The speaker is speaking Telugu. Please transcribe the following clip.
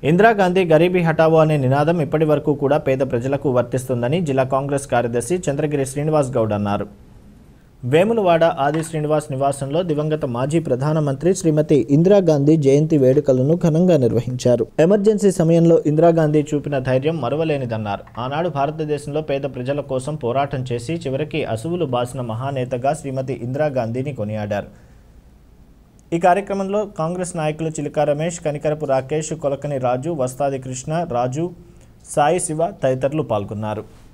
ఇందిరాగాంధీ గరీబీ హఠావో అనే నినాదం ఇప్పటి వరకు కూడా పేద ప్రజలకు వర్తిస్తుందని జిల్లా కాంగ్రెస్ కార్యదర్శి చంద్రగిరి శ్రీనివాస్ గౌడ్ అన్నారు వేములవాడ ఆది శ్రీనివాస్ నివాసంలో దివంగత మాజీ ప్రధానమంత్రి శ్రీమతి ఇందిరాగాంధీ జయంతి వేడుకలను ఘనంగా నిర్వహించారు ఎమర్జెన్సీ సమయంలో ఇందిరాగాంధీ చూపిన ధైర్యం మరువలేనిదన్నారు ఆనాడు భారతదేశంలో పేద ప్రజల కోసం పోరాటం చేసి చివరికి అసువులు బాసిన మహానేతగా శ్రీమతి ఇందిరాగాంధీని కొనియాడారు ఈ కార్యక్రమంలో కాంగ్రెస్ నాయకులు చిలుక రమేష్ కనికరపు రాకేష్ కొలకని రాజు వస్తాది కృష్ణ రాజు సాయి శివ తదితరులు పాల్గొన్నారు